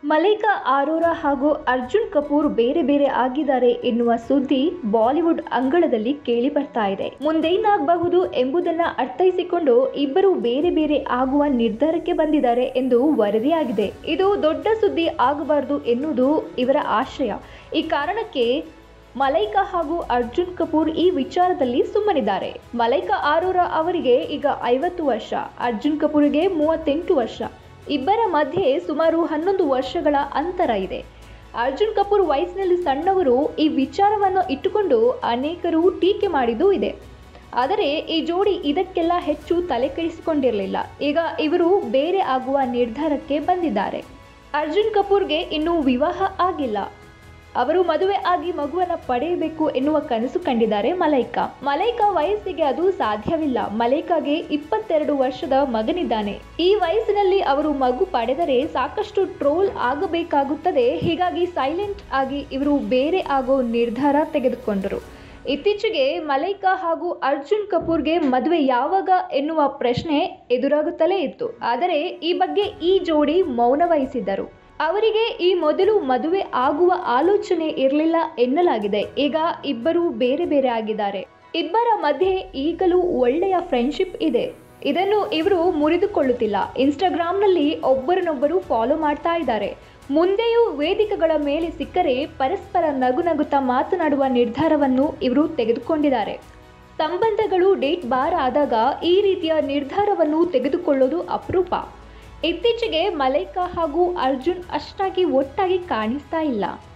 ಮಲೈಕಾ ಆರೋರಾ ಹಾಗೂ ಅರ್ಜುನ್ ಕಪೂರ್ ಬೇರೆ ಬೇರೆ ಆಗಿದ್ದಾರೆ ಎನ್ನುವ ಸುದ್ದಿ ಬಾಲಿವುಡ್ ಅಂಗಳದಲ್ಲಿ ಕೇಳಿ ಬರ್ತಾ ಇದೆ ಮುಂದೇನಾಗಬಹುದು ಎಂಬುದನ್ನ ಅರ್ಥೈಸಿಕೊಂಡು ಇಬ್ಬರು ಬೇರೆ ಬೇರೆ ಆಗುವ ನಿರ್ಧಾರಕ್ಕೆ ಬಂದಿದ್ದಾರೆ ಎಂದು ವರದಿಯಾಗಿದೆ ಇದು ದೊಡ್ಡ ಸುದ್ದಿ ಆಗಬಾರದು ಎನ್ನುವುದು ಇವರ ಆಶಯ ಈ ಕಾರಣಕ್ಕೆ ಮಲೈಕಾ ಹಾಗೂ ಅರ್ಜುನ್ ಕಪೂರ್ ಈ ವಿಚಾರದಲ್ಲಿ ಸುಮ್ಮನಿದ್ದಾರೆ ಮಲೈಕಾ ಆರೋರಾ ಅವರಿಗೆ ಈಗ ಐವತ್ತು ವರ್ಷ ಅರ್ಜುನ್ ಕಪೂರ್ಗೆ ಮೂವತ್ತೆಂಟು ವರ್ಷ ಇಬ್ಬರ ಮಧ್ಯೆ ಸುಮಾರು ಹನ್ನೊಂದು ವರ್ಷಗಳ ಅಂತರ ಇದೆ ಅರ್ಜುನ್ ಕಪೂರ್ ವಯಸ್ಸಿನಲ್ಲಿ ಸಣ್ಣವರು ಈ ವಿಚಾರವನ್ನು ಇಟ್ಟುಕೊಂಡು ಅನೇಕರು ಟೀಕೆ ಮಾಡಿದ್ದೂ ಇದೆ ಆದರೆ ಈ ಜೋಡಿ ಇದಕ್ಕೆಲ್ಲ ಹೆಚ್ಚು ತಲೆ ಕೆಡಿಸಿಕೊಂಡಿರಲಿಲ್ಲ ಈಗ ಇವರು ಬೇರೆ ಆಗುವ ನಿರ್ಧಾರಕ್ಕೆ ಬಂದಿದ್ದಾರೆ ಅರ್ಜುನ್ ಕಪೂರ್ಗೆ ಇನ್ನೂ ವಿವಾಹ ಆಗಿಲ್ಲ ಅವರು ಮದುವೆ ಆಗಿ ಮಗುವನ್ನ ಪಡೆಯಬೇಕು ಎನ್ನುವ ಕನಸು ಕಂಡಿದ್ದಾರೆ ಮಲೈಕಾ ಮಲೈಕಾ ವಯಸ್ಸಿಗೆ ಅದು ಸಾಧ್ಯವಿಲ್ಲ ಮಲೈಕಾಗೆ ಇಪ್ಪತ್ತೆರಡು ವರ್ಷದ ಮಗನಿದ್ದಾನೆ ಈ ವಯಸ್ಸಿನಲ್ಲಿ ಅವರು ಮಗು ಪಡೆದರೆ ಸಾಕಷ್ಟು ಟ್ರೋಲ್ ಆಗಬೇಕಾಗುತ್ತದೆ ಹೀಗಾಗಿ ಸೈಲೆಂಟ್ ಆಗಿ ಇವರು ಬೇರೆ ಆಗೋ ನಿರ್ಧಾರ ತೆಗೆದುಕೊಂಡರು ಇತ್ತೀಚೆಗೆ ಮಲೈಕಾ ಹಾಗೂ ಅರ್ಜುನ್ ಕಪೂರ್ಗೆ ಮದುವೆ ಯಾವಾಗ ಎನ್ನುವ ಪ್ರಶ್ನೆ ಎದುರಾಗುತ್ತಲೇ ಇತ್ತು ಆದರೆ ಈ ಬಗ್ಗೆ ಈ ಜೋಡಿ ಮೌನ ವಹಿಸಿದ್ದರು ಅವರಿಗೆ ಈ ಮೊದಲು ಮದುವೆ ಆಗುವ ಆಲೋಚನೆ ಇರಲಿಲ್ಲ ಎನ್ನಲಾಗಿದೆ ಈಗ ಇಬ್ಬರು ಬೇರೆ ಬೇರೆ ಆಗಿದ್ದಾರೆ ಇಬ್ಬರ ಮಧ್ಯೆ ಈಗಲೂ ಒಳ್ಳೆಯ ಫ್ರೆಂಡ್ಶಿಪ್ ಇದೆ ಇದನ್ನು ಇವರು ಮುರಿದುಕೊಳ್ಳುತ್ತಿಲ್ಲ ಇನ್ಸ್ಟಾಗ್ರಾಮ್ನಲ್ಲಿ ಒಬ್ಬರನ್ನೊಬ್ಬರು ಫಾಲೋ ಮಾಡ್ತಾ ಇದ್ದಾರೆ ಮುಂದೆಯೂ ವೇದಿಕೆಗಳ ಮೇಲೆ ಸಿಕ್ಕರೆ ಪರಸ್ಪರ ನಗು ನಗುತ್ತಾ ಮಾತನಾಡುವ ನಿರ್ಧಾರವನ್ನು ಇವರು ತೆಗೆದುಕೊಂಡಿದ್ದಾರೆ ಸಂಬಂಧಗಳು ಡೇಟ್ ಬಾರ್ ಆದಾಗ ಈ ರೀತಿಯ ನಿರ್ಧಾರವನ್ನು ತೆಗೆದುಕೊಳ್ಳೋದು ಅಪರೂಪ ಇತ್ತೀಚೆಗೆ ಮಲೈಕಾ ಹಾಗೂ ಅರ್ಜುನ್ ಅಷ್ಟಾಗಿ ಒಟ್ಟಾಗಿ ಕಾಣಿಸ್ತಾ ಇಲ್ಲ